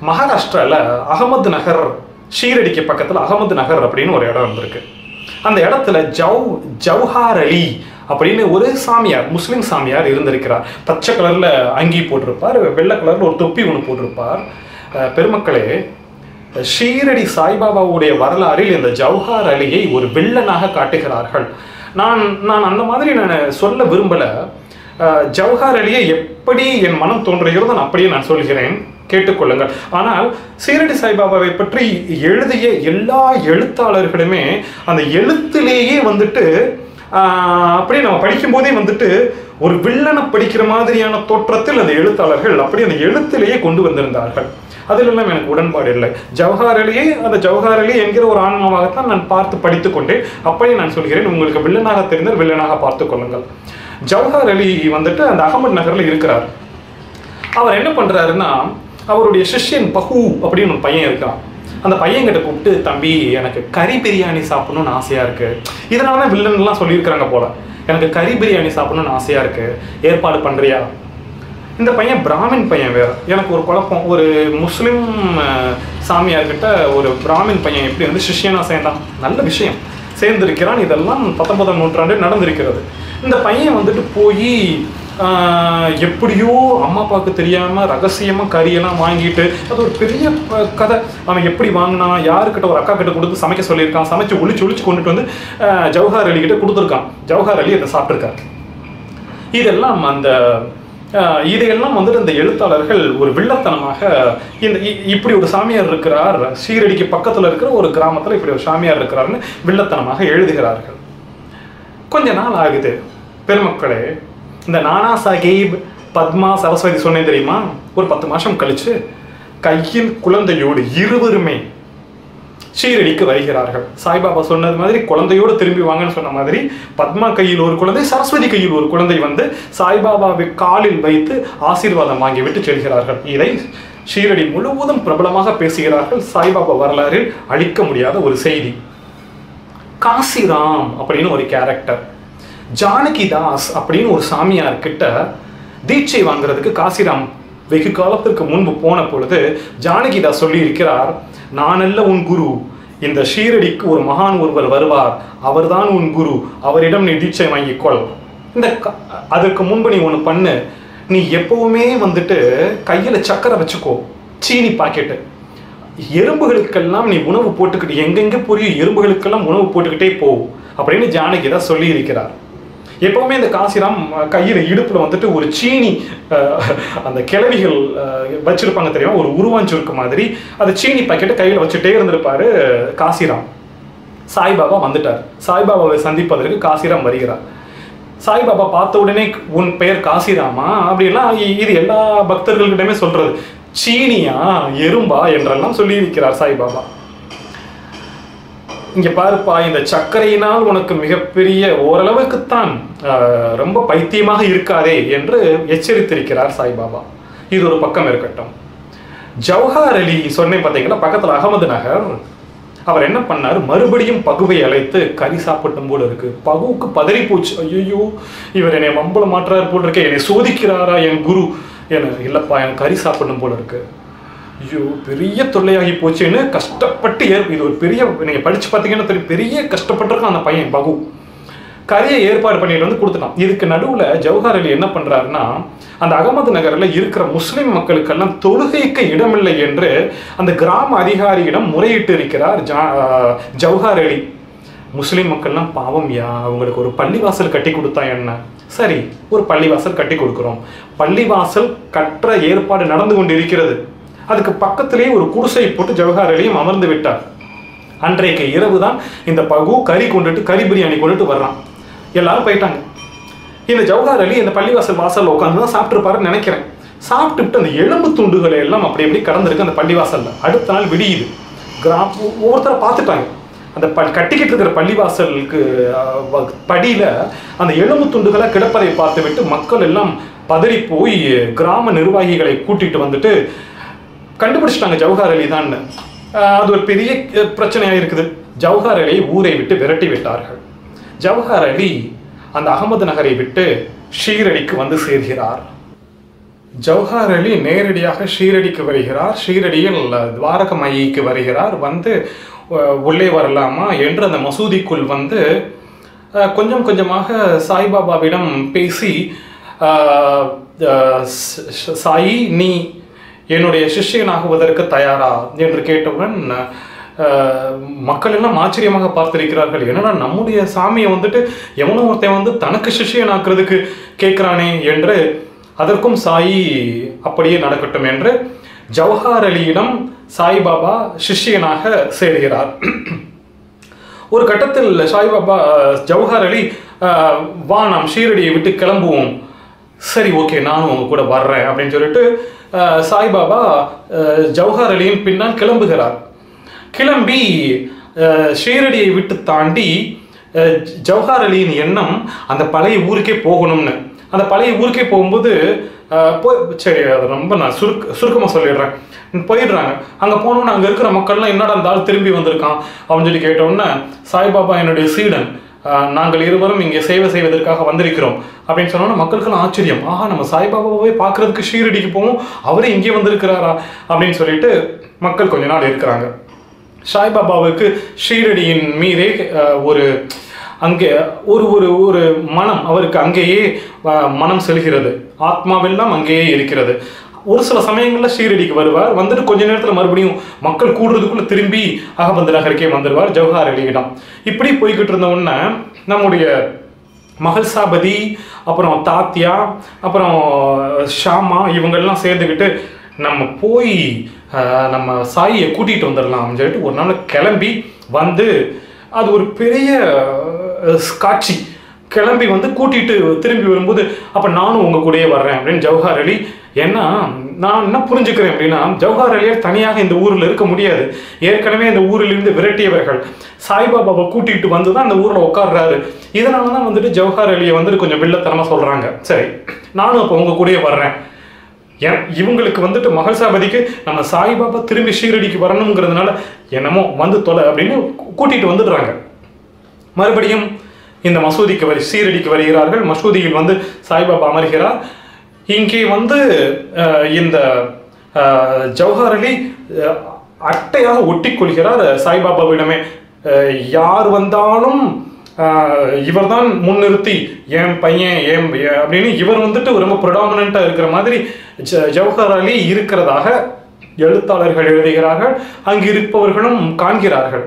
மகாராஷ்டிரால அகமது நகர் ஷீரடிக்கு பக்கத்துல அகமது நகர் அப்படின்னு ஒரு இடம் இருந்திருக்கு அந்த இடத்துல ஜவ் ஜவ்ஹார் அலி அப்படின்னு ஒரு சாமியார் முஸ்லிம் சாமியார் இருந்திருக்கிறார் பச்சை கலர்ல அங்கி போட்டிருப்பார் வெள்ளை கலர்ல ஒரு தொப்பி ஒன்று போட்டிருப்பார் அஹ் பெருமக்களே ஷீரடி சாய்பாபாவுடைய வரலாறில் இந்த ஜவ்ஹார் அலியை ஒரு வில்லனாக காட்டுகிறார்கள் நான் நான் அந்த மாதிரி நான் சொல்ல விரும்பல அஹ், ஜவஹர் அலியை எப்படி என் மனம் தோன்றுகிறதோ நான் அப்படியே நான் சொல்கிறேன் கேட்டுக்கொள்ளுங்கள் ஆனால் சீரடி சாய்பாபாவை பற்றி எழுதிய எல்லா எழுத்தாளர்களுமே அந்த எழுத்திலேயே வந்துட்டு ஆஹ், அப்படியே நம்ம படிக்கும்போதே வந்துட்டு ஒரு வில்லனை படிக்கிற மாதிரியான தோற்றத்தில் அந்த எழுத்தாளர்கள் அப்படியே அந்த எழுத்திலேயே கொண்டு வந்திருந்தார்கள் அதிலெல்லாம் எனக்கு உடன்பாடு இல்லை ஜவஹர் அலியை அந்த ஜவஹர் அலி என்கிற ஒரு ஆன்மாவாகத்தான் நான் பார்த்து படித்துக் கொண்டேன் அப்படியே நான் சொல்கிறேன் உங்களுக்கு வில்லனாக தெரிந்தால் வில்லனாக பார்த்துக் கொள்ளுங்கள் ஜவஹர் அலி வந்துட்டு அந்த அகமது நகர்ல இருக்கிறார் அவர் என்ன பண்றாருன்னா அவருடைய சிஷ்யன் பஹு அப்படின்னு ஒரு பையன் இருக்கான் அந்த பையன்கிட்ட கூப்பிட்டு தம்பி எனக்கு கறி பிரியாணி சாப்பிடணும்னு ஆசையா இருக்கு இதனால தான் வில்லன்லாம் சொல்லியிருக்கிறாங்க போல எனக்கு கறி பிரியாணி சாப்பிடணும்னு ஆசையா இருக்கு ஏற்பாடு பண்றியா இந்த பையன் பிராமின் பையன் வேற எனக்கு ஒரு குழப்பம் ஒரு முஸ்லிம் அஹ், சாமியார்கிட்ட ஒரு பிராமின் பையன் எப்படி வந்து சிஷ்யனா சேர்ந்தான் நல்ல விஷயம் சேர்ந்திருக்கிறான் இதெல்லாம் பத்தொன்பதாம் நூற்றாண்டு நடந்திருக்கிறது இந்த பையன் வந்துட்டு போய் எப்படியோ அம்மா அப்பாவுக்கு தெரியாம ரகசியமா கறியெல்லாம் வாங்கிட்டு அது ஒரு பெரிய ப- கதை அவன் எப்படி வாங்கினான் யாருக்கிட்ட ஒரு அக்கா கிட்ட கொடுத்து சமைக்க சொல்லியிருக்கான் சமைச்சு ஒளிச்சு ஒளிச்சு கொண்டுட்டு வந்து அஹ், ஜவஹர் அலி கிட்ட கொடுத்துருக்கான் ஜவஹர் அலி அதை சாப்பிட்ருக்காரு இதெல்லாம் அந்த அஹ், இதையெல்லாம் வந்துட்டு இந்த எழுத்தாளர்கள் ஒரு வில்லத்தனமாக இந்த இ- இப்படி ஒரு சாமியார் இருக்கிறார் ஷீரடிக்கு பக்கத்துல இருக்கிற ஒரு கிராமத்துல இப்படி ஒரு சாமியார் இருக்கிறார்னு வில்லத்தனமாக எழுதுகிறார்கள் கொஞ்ச நாள் ஆகுது பெருமக்களே இந்த நானா சாஹிப் பத்மா சரஸ்வதி சொன்னேன் தெரியுமா ஒரு பத்து மாசம் கழிச்சு கையில் குழந்தையோடு இருவருமே ஷீரடிக்கு வருகிறார்கள் சாய்பாபா சொன்னது மாதிரி குழந்தையோடு திரும்பி வாங்கன்னு சொன்ன மாதிரி பத்மா கையில் ஒரு குழந்தை சரஸ்வதி கையில் ஒரு குழந்தை வந்து சாய்பாபாவை காலில் வைத்து ஆசீர்வாதம் வாங்கிவிட்டு செல்கிறார்கள் இதை ஷீரடி முழுவதும் பிரபலமாக பேசுகிறார்கள் சாய்பாபா வரலாறில் அழிக்க முடியாத ஒரு செய்தி காசிராம் அப்படின்னு ஒரு கேரக்டர் ஜானகி தாஸ் அப்படின்னு ஒரு சாமியார் கிட்ட தீட்சை வாங்குறதுக்கு காசிராம் வெகு காலத்திற்கு முன்பு போன பொழுது ஜானகிதாஸ் சொல்லி இருக்கிறார் நானல்ல உன் குரு இந்த ஷீரடிக்கு ஒரு மகான் ஒருவர் வருவார் அவர்தான் உன் குரு அவரிடம் நீ தீட்சை வாங்கிக்கொள் இந்த க- அதற்கு முன்பு நீ ஒன்று பண்ணு நீ எப்பவுமே வந்துட்டு கையில சக்கரை வச்சுக்கோ சீனி பாக்கெட்டு எறும்புகளுக்கெல்லாம் நீ உணவு போட்டுக்கிட்டு எங்கெங்க போறியோ எறும்புகளுக்கெல்லாம் உணவு போட்டுக்கிட்டே போ அப்படின்னு ஜானகி தான் சொல்லி இருக்கிறார் எப்பவுமே இந்த காசிராம் அஹ், கையில இடுப்புல வந்துட்டு ஒரு சீனி அஹ், அந்த கிளவிகள் அஹ், வச்சிருப்பாங்க தெரியுமா ஒரு உருவாஞ்சுருக்கு மாதிரி அந்த சீனி பாக்கெட்டை கையில வச்சுட்டே இருந்திருப்பாரு காசிராம் சாய்பாபா வந்துட்டார் சாய்பாபாவை சந்திப்பதற்கு காசிராம் வருகிறார் சாய்பாபா பார்த்த உடனே உன் பெயர் காசிராமா அப்படிலாம் இ- இது எல்லா பக்தர்களிடமே சொல்றது சீனியா எறும்பா என்றெல்லாம் சொல்லி இருக்கிறார் சாய்பாபா இங்க பாருப்பா இந்த சர்க்கரையினால் உனக்கு மிகப்பெரிய ஓரளவுக்குத்தான் ஆஹ், ரொம்ப பைத்தியமாக இருக்காதே என்று எச்சரித்திருக்கிறார் சாய்பாபா இது ஒரு பக்கம் இருக்கட்டும் ஜவஹர் அலி சொன்னேன் பார்த்தீங்களா பக்கத்துல அகமது நகர் அவர் என்ன பண்ணார் மறுபடியும் பகுவை அழைத்து கறி சாப்பிட்டும் போல இருக்கு பகுவுக்கு பதறி போச்சு ஐயோ இவர் என்னை மம்பள மாற்றார் போல இருக்கே என்னை சோதிக்கிறாரா என் குரு என இல்லப்பா எனக்கு கறி சாப்பிடணும் போல இருக்கு ஐயோ பெரிய தொல்லையாகி போச்சுன்னு கஷ்டப்பட்டு ஏற் இது ஒரு பெரிய நீங்க படிச்சு பார்த்தீங்கன்னா தெரியும் பெரிய கஷ்டப்பட்டிருக்கான் அந்த பையன் பகு கரையை ஏற்பாடு பண்ணிட்டு வந்து கொடுத்துட்டான் இதுக்கு நடுவுல ஜவஹர் அலி என்ன பண்றாருன்னா அந்த அகமது நகர்ல இருக்கிற முஸ்லிம் மக்களுக்கெல்லாம் தொழுகைக்கு இடமில்லை என்று அந்த கிராம அதிகாரியிடம் முறையிட்டு இருக்கிறார் ஜா- ஆஹ் ஜவஹர் அலி முஸ்லிம் மக்கள்லாம் பாவம் யா அவங்களுக்கு ஒரு பள்ளிவாசல் கட்டி கொடுத்தா என்ன சரி ஒரு பள்ளிவாசல் கட்டி கொடுக்கிறோம் பள்ளிவாசல் கற்ற ஏற்பாடு நடந்து கொண்டு இருக்கிறது அதுக்கு பக்கத்திலேயே ஒரு குடிசை போட்டு ஜவஹர் அலியும் அமர்ந்து விட்டார் அன்றைக்கு இரவு தான் இந்த பகு கறி கொண்டுட்டு கறி பிரியாணி கொண்டுட்டு வர்றான் எல்லாரும் போயிட்டாங்க இந்த ஜவஹர் அலி இந்த பள்ளிவாசல் வாசல்ல உட்காந்து தான் சாப்பிட்டுருப்பாருன்னு நினைக்கிறேன் சாப்பிட்டுட்டு அந்த எலும்பு துண்டுகளை எல்லாம் அப்படி அப்படி கடந்திருக்கு அந்த பள்ளிவாசல்ல அடுத்த நாள் விடியுது கிராம ஒவ்வொருத்தரை பார்த்துட்டாங்க அந்த ப கட்டிக்கிட்டு இருக்கிற பள்ளிவாசலுக்கு அஹ், வ- படியில அந்த எலும்பு துண்டுகளை கிடப்பதை பார்த்துவிட்டு மக்கள் எல்லாம் பதறி போய் கிராம நிர்வாகிகளை கூட்டிட்டு வந்துட்டு கண்டுபிடிச்சிட்டாங்க ஜவஹர் அலி தான் அது ஒரு பெரிய அஹ், பிரச்சனையா இருக்குது ஜவஹர் அலியை ஊரை விட்டு விரட்டி விட்டார்கள் ஜவஹர் அலி அந்த அகமது நகரை விட்டு ஷீரடிக்கு வந்து சேர்கிறார் ஜவஹர் அலி நேரடியாக ஷீரடிக்கு வருகிறார் ஷீரடியில் துவாரகமயிக்கு வருகிறார் வந்து அஹ், உள்ளே வரலாமா என்று அந்த மசூதிக்குள் வந்து அஹ், கொஞ்சம் கொஞ்சமாக சாய்பாபாவிடம் பேசி அஹ், அஹ், ஸ்- ஸ்- சாயி நீ என்னுடைய சிஷ்யனாகுவதற்கு தயாரா என்று கேட்டவுடன் அஹ், மக்கள் எல்லாம் ஆச்சரியமாக பார்த்திருக்கிறார்கள் என்னடா நம்முடைய சாமியை வந்துட்டு எவனோ ஒருத்தன் வந்து தனக்கு சிஷ்யனாக்குறதுக்கு கேட்கிறானே என்று அதற்கும் சாயி அப்படியே நடக்கட்டும் என்று ஜவஹர் அலியிடம் சாய்பாபா சிஷ்யனாக சேர்கிறார் ஒரு கட்டத்தில் சாய்பாபா அஹ், ஜவஹர் அலி அஹ், வா நாம் ஷீரடியை விட்டு கிளம்புவோம் சரி ஓகே நானும் உங்க கூட வர்றேன் அப்படின்னு சொல்லிட்டு அஹ், சாய்பாபா அஹ், ஜவஹர் அலியின் பின்னால் கிளம்புகிறார் கிளம்பி அஹ், ஷீரடியை விட்டு தாண்டி அஹ், ஜவஹர் அலியின் எண்ணம் அந்த பழைய ஊருக்கே போகணும்னு அந்த பழைய ஊருக்கே போகும்போது அஹ், போய் சரி அது ரொம்ப நான் சுருக்க சுருக்கமாக சொல்லிடுறேன் போயிடுறாங்க அங்கே போனோன்னு அங்கே இருக்கிற மக்கள்லாம் என்னடா அந்த ஆள் திரும்பி வந்திருக்கான் அப்படின்னு சொல்லி கேட்டோன்னே சாய்பாபா என்னுடைய சீடன் அஹ், நாங்கள் இருவரும் இங்கே சேவை செய்வதற்காக வந்திருக்கிறோம் அப்படின்னு சொன்னோன்னா மக்களுக்கெல்லாம் ஆச்சரியம் ஆஹா நம்ம சாய்பாபாவை பார்க்கறதுக்கு ஷீரடிக்கு போவோம் அவரே இங்கே வந்திருக்கிறாரா அப்படின்னு சொல்லிட்டு மக்கள் கொஞ்ச நாள் இருக்கிறாங்க சாய்பாபாவுக்கு ஷீரடியின் மீதே அஹ், ஒரு அங்கே ஒரு ஒரு ஒரு மனம் அவருக்கு அங்கேயே அஹ், மனம் செல்கிறது ஆத்மாவெல்லாம் அங்கேயே இருக்கிறது ஒரு சில சமயங்களில் ஷீரடிக்கு வருவார் வந்துட்டு கொஞ்ச நேரத்தில் மறுபடியும் மக்கள் கூடுறதுக்குள்ள திரும்பி அகமது நகருக்கே வந்துடுவார் ஜவஹர் அலியிடம் இப்படி போய்கிட்டு இருந்த உடனே நம்முடைய மகள்சாபதி அப்புறம் தாத்தியா அப்புறம் ஷாமா இவங்கெல்லாம் சேர்ந்துக்கிட்டு நம்ம போய் அஹ், நம்ம சாயியை கூட்டிகிட்டு வந்துடலாம் அப்படின்னு சொல்லிட்டு ஒரு நாள் கிளம்பி வந்து அது ஒரு பெரிய அஹ், காட்சி கிளம்பி வந்து கூட்டிட்டு திரும்பி வரும்போது அப்ப நானும் உங்க கூடயே வர்றேன் அப்படின்னு ஜவஹர் அலி ஏன்னா நான் என்ன புரிஞ்சுக்கிறேன் அப்படின்னா ஜவஹர் அலியார் தனியாக இந்த ஊர்ல இருக்க முடியாது ஏற்கனவே இந்த ஊரிலிருந்து விரட்டியவர்கள் சாய்பாபாவை கூட்டிட்டு வந்து தான் இந்த ஊர்ல உட்கார்றாரு இதனால தான் வந்துட்டு ஜவஹர் அலியை வந்துட்டு கொஞ்சம் வில்லத்தனமா சொல்றாங்க சரி நானும் அப்போ உங்க கூடயே வர்றேன் ஏன் இவங்களுக்கு வந்துட்டு மகள்சாபதிக்கு நம்ம சாய்பாபா திரும்பி ஷீரடிக்கு வரணுங்கிறதுனால என்னமோ வந்து தொலை அப்படின்னு கூட்டிட்டு வந்துடுறாங்க மறுபடியும் இந்த மசூதிக்கு வரி சீரடிக்கு வருகிறார்கள் மசூதியில் வந்து சாய்பாபா அமர்கிறார் இங்கே வந்து அஹ், இந்த அஹ், ஜவஹர் அலி அஹ், அட்டையாக ஒட்டிக்கொள்கிறார் சாய்பாபாவிடமே அஹ், யார் வந்தாலும் ஆஹ் இவர்தான் முன்னிறுத்தி என் பையன் என் எ- அப்படின்னு இவர் வந்துட்டு ரொம்ப ப்ரொடாமினண்ட்டாக இருக்கிற மாதிரி ஜ- ஜவஹர் அலி இருக்கிறதாக எழுத்தாளர்கள் எழுதுகிறார்கள் அங்கு இருப்பவர்களும் காண்கிறார்கள்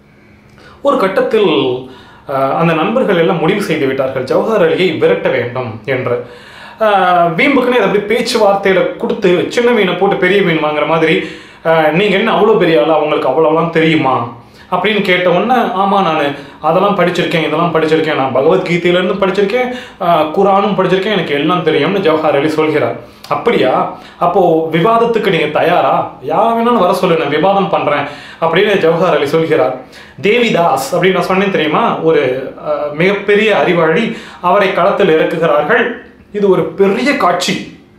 ஒரு கட்டத்தில் ஆஹ், அந்த நண்பர்கள் எல்லாம் முடிவு செய்து விட்டார்கள் ஜவஹர் அலியை விரட்ட வேண்டும் என்று ஆஹ், வீம்புக்குன்னே அதை அப்படி பேச்சுவார்த்தையில கொடுத்து சின்ன மீனை போட்டு பெரிய மீன் வாங்குற மாதிரி ஆஹ், நீங்க என்ன அவ்வளோ பெரிய ஆளா உங்களுக்கு அவ்வளோலாம் தெரியுமா அப்படின்னு கேட்ட உடனே ஆமா நான் அதெல்லாம் படிச்சிருக்கேன் இதெல்லாம் படிச்சிருக்கேன் நான் பகவத்கீதையிலேருந்து படிச்சிருக்கேன் ஆஹ், குரானும் படிச்சிருக்கேன் எனக்கு எல்லாம் தெரியும்னு ஜவஹர் அலி சொல்கிறார் அப்படியா அப்போ விவாதத்துக்கு நீங்க தயாரா யார் வேணாலும் வர சொல்லு நான் விவாதம் பண்றேன் அப்படின்னு ஜவஹர் அலி சொல்கிறார் தேவிதாஸ் அப்படின்னு நான் சொன்னேன் தெரியுமா ஒரு அஹ், மிகப்பெரிய அறிவாளி அவரை களத்தில் இறக்குகிறார்கள் இது ஒரு பெரிய காட்சி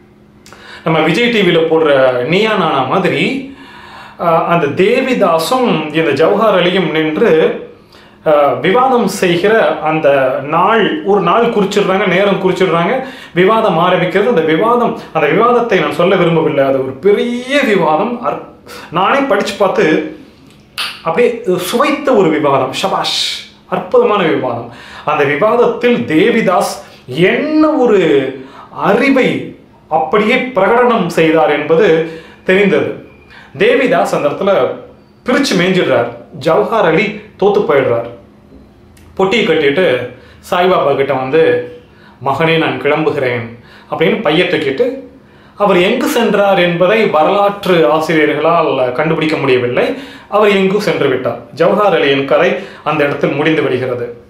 நம்ம விஜய் டிவியில் போடுற நீயா நானா மாதிரி அஹ், அந்த தேவிதாசும் இந்த ஜவஹர் அலியும் நின்று அஹ், விவாதம் செய்கிற அந்த நாள் ஒரு நாள் குறிச்சிடுறாங்க நேரம் குறிச்சிடுறாங்க விவாதம் ஆரம்பிக்கிறது அந்த விவாதம் அந்த விவாதத்தை நான் சொல்ல விரும்பவில்லை அது ஒரு பெரிய விவாதம் அற்- நானே படிச்சு பார்த்து அப்படியே சுவைத்த ஒரு விவாதம் ஷபாஷ் அற்புதமான விவாதம் அந்த விவாதத்தில் தேவிதாஸ் என்ன ஒரு அறிவை அப்படியே பிரகடனம் செய்தார் என்பது தெரிந்தது தேவிதாஸ் அந்த இடத்துல பிரிச்சு மேய்ஞ்சிடுறார் ஜவஹர் அலி தோத்து போயிடுறார் பொட்டியை கட்டிட்டு சாய்பாபா கிட்ட வந்து மகனே நான் கிளம்புகிறேன் அப்படின்னு பைய தூக்கிட்டு அவர் எங்கு சென்றார் என்பதை வரலாற்று ஆசிரியர்களால் கண்டுபிடிக்க முடியவில்லை அவர் எங்கு சென்று விட்டார் ஜவஹர் அலியின் கதை அந்த இடத்தில் முடிந்து விடுகிறது